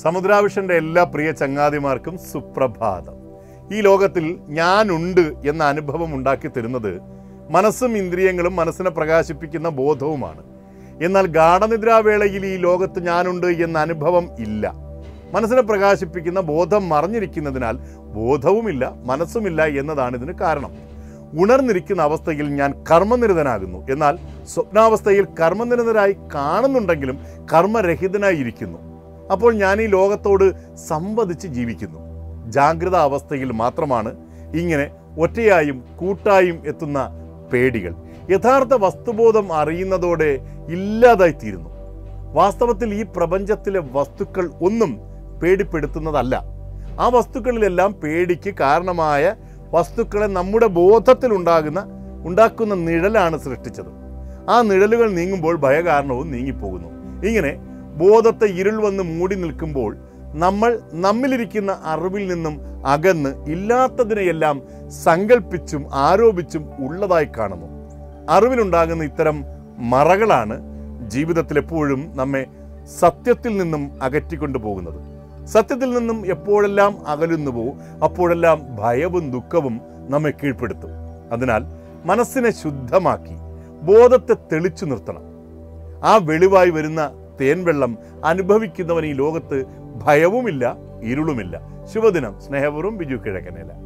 സമുദ്രാവിഷന്റെ എല്ലാ പ്രിയ ചങ്ങാതിമാർക്കും സുപ്രഭാതം ഈ ലോകത്തിൽ ഞാനുണ്ട് എന്ന അനുഭവം ഉണ്ടാക്കി തരുന്നത് മനസ്സും ഇന്ദ്രിയങ്ങളും മനസ്സിനെ പ്രകാശിപ്പിക്കുന്ന ബോധവുമാണ് എന്നാൽ ഗാഠനിദ്രാവേളയിൽ ഈ ലോകത്ത് ഞാനുണ്ട് എന്ന അനുഭവം ഇല്ല മനസ്സിനെ പ്രകാശിപ്പിക്കുന്ന ബോധം മറഞ്ഞിരിക്കുന്നതിനാൽ ബോധവുമില്ല മനസ്സുമില്ല എന്നതാണ് ഇതിന് കാരണം ഉണർന്നിരിക്കുന്ന അവസ്ഥയിൽ ഞാൻ കർമ്മനിരതനാകുന്നു എന്നാൽ സ്വപ്നാവസ്ഥയിൽ കർമ്മനിരതനായി കാണുന്നുണ്ടെങ്കിലും കർമ്മരഹിതനായി ഇരിക്കുന്നു അപ്പോൾ ഞാൻ ഈ ലോകത്തോട് സംവദിച്ച് ജീവിക്കുന്നു ജാഗ്രത അവസ്ഥയിൽ മാത്രമാണ് ഇങ്ങനെ ഒറ്റയായും കൂട്ടായും എത്തുന്ന പേടികൾ യഥാർത്ഥ വസ്തുബോധം അറിയുന്നതോടെ ഇല്ലാതായിത്തീരുന്നു വാസ്തവത്തിൽ ഈ പ്രപഞ്ചത്തിലെ വസ്തുക്കൾ ഒന്നും പേടിപ്പെടുത്തുന്നതല്ല ആ വസ്തുക്കളിലെല്ലാം പേടിക്ക് കാരണമായ വസ്തുക്കളെ നമ്മുടെ ബോധത്തിൽ ഉണ്ടാകുന്ന ഉണ്ടാക്കുന്ന നിഴലാണ് സൃഷ്ടിച്ചത് ആ നിഴലുകൾ നീങ്ങുമ്പോൾ ഭയകാരണവും നീങ്ങിപ്പോകുന്നു ഇങ്ങനെ ബോധത്തെ ഇരുൾ വന്ന് മൂടി നിൽക്കുമ്പോൾ നമ്മൾ നമ്മിലിരിക്കുന്ന അറിവിൽ നിന്നും അകന്ന് ഇല്ലാത്തതിനെയെല്ലാം സങ്കല്പിച്ചും ആരോപിച്ചും ഉള്ളതായി കാണുന്നു അറിവിലുണ്ടാകുന്ന ഇത്തരം മറകളാണ് ജീവിതത്തിൽ എപ്പോഴും നമ്മെ സത്യത്തിൽ നിന്നും അകറ്റിക്കൊണ്ടു പോകുന്നത് സത്യത്തിൽ നിന്നും എപ്പോഴെല്ലാം അകലുന്നുവോ അപ്പോഴെല്ലാം ഭയവും ദുഃഖവും നമ്മെ കീഴ്പ്പെടുത്തും അതിനാൽ മനസ്സിനെ ശുദ്ധമാക്കി ബോധത്തെ തെളിച്ചു നിർത്തണം ആ വെളിവായി വരുന്ന തേൻവെള്ളം അനുഭവിക്കുന്നവൻ ഈ ലോകത്ത് ഭയവുമില്ല ഇരുളുമില്ല ശുഭദിനം സ്നേഹപൂർവ്വം ബിജു കിഴക്കനേല